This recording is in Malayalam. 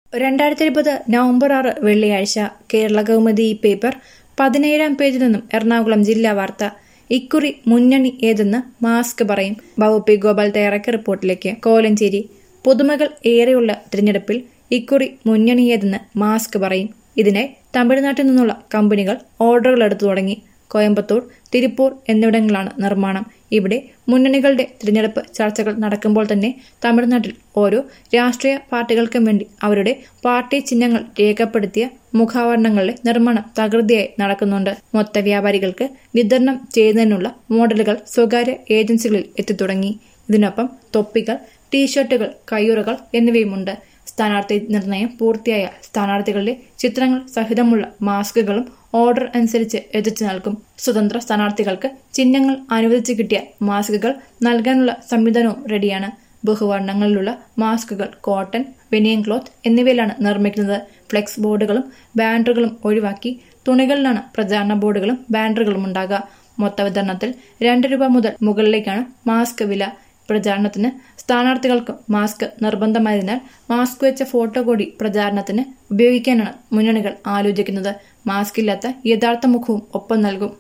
രണ്ടായിരത്തി ഇരുപത് നവംബർ ആറ് വെള്ളിയാഴ്ച കേരള കൗമുദി പേപ്പർ പതിനേഴാം പേജിൽ നിന്നും എറണാകുളം ജില്ലാ വാർത്ത ഇക്കുറി മുന്നണി ഏതെന്ന് മാസ്ക് പറയും ബാബു പി ഗോപാൽ തയ്യാറാക്കിയ റിപ്പോർട്ടിലേക്ക് കോലഞ്ചേരി പുതുമകൾ ഏറെയുള്ള തിരഞ്ഞെടുപ്പിൽ ഇക്കുറി മുന്നണി ഏതെന്ന് മാസ്ക് പറയും ഇതിനായി തമിഴ്നാട്ടിൽ നിന്നുള്ള കമ്പനികൾ ഓർഡറുകൾ എടുത്തു തുടങ്ങി കോയമ്പത്തൂർ തിരുപ്പൂർ എന്നിവിടങ്ങളിലാണ് നിർമ്മാണം ഇവിടെ മുന്നണികളുടെ തിരഞ്ഞെടുപ്പ് ചർച്ചകൾ നടക്കുമ്പോൾ തന്നെ തമിഴ്നാട്ടിൽ ഓരോ രാഷ്ട്രീയ പാർട്ടികൾക്കും വേണ്ടി അവരുടെ പാർട്ടി ചിഹ്നങ്ങൾ രേഖപ്പെടുത്തിയ മുഖാവരണങ്ങളുടെ നിർമ്മാണം തകൃതിയായി നടക്കുന്നുണ്ട് മൊത്ത വ്യാപാരികൾക്ക് വിതരണം ചെയ്യുന്നതിനുള്ള മോഡലുകൾ സ്വകാര്യ ഏജൻസികളിൽ എത്തിത്തുടങ്ങി ഇതിനൊപ്പം തൊപ്പികൾ ടീഷർട്ടുകൾ കയ്യുറകൾ എന്നിവയുമുണ്ട് സ്ഥാനാർത്ഥി നിർണയം പൂർത്തിയായ സ്ഥാനാർത്ഥികളുടെ ചിത്രങ്ങൾ സഹിതമുള്ള മാസ്കുകളും ഓർഡർ അനുസരിച്ച് എത്തിച്ചു നൽകും സ്വതന്ത്ര സ്ഥാനാർത്ഥികൾക്ക് ചിഹ്നങ്ങൾ അനുവദിച്ചു കിട്ടിയ മാസ്കുകൾ നൽകാനുള്ള സംവിധാനവും റെഡിയാണ് ബഹുവർണ്ണങ്ങളിലുള്ള മാസ്കുകൾ കോട്ടൺ വെനിയൻ ക്ലോത്ത് എന്നിവയിലാണ് നിർമ്മിക്കുന്നത് ഫ്ലെക്സ് ബോർഡുകളും ബാനറുകളും ഒഴിവാക്കി തുണികളിലാണ് പ്രചാരണ ബോർഡുകളും ബാനറുകളും ഉണ്ടാകുക മൊത്ത വിതരണത്തിൽ രണ്ട് രൂപ മുതൽ മുകളിലേക്കാണ് മാസ്ക് വില പ്രചാരണത്തിന് സ്ഥാനാർത്ഥികൾക്ക് മാസ്ക് നിർബന്ധമായതിനാൽ മാസ്ക് വെച്ച ഫോട്ടോ കൂടി പ്രചാരണത്തിന് ഉപയോഗിക്കാനാണ് മുന്നണികൾ ആലോചിക്കുന്നത് മാസ്ക് ഇല്ലാത്ത യഥാർത്ഥ മുഖവും ഒപ്പം നൽകും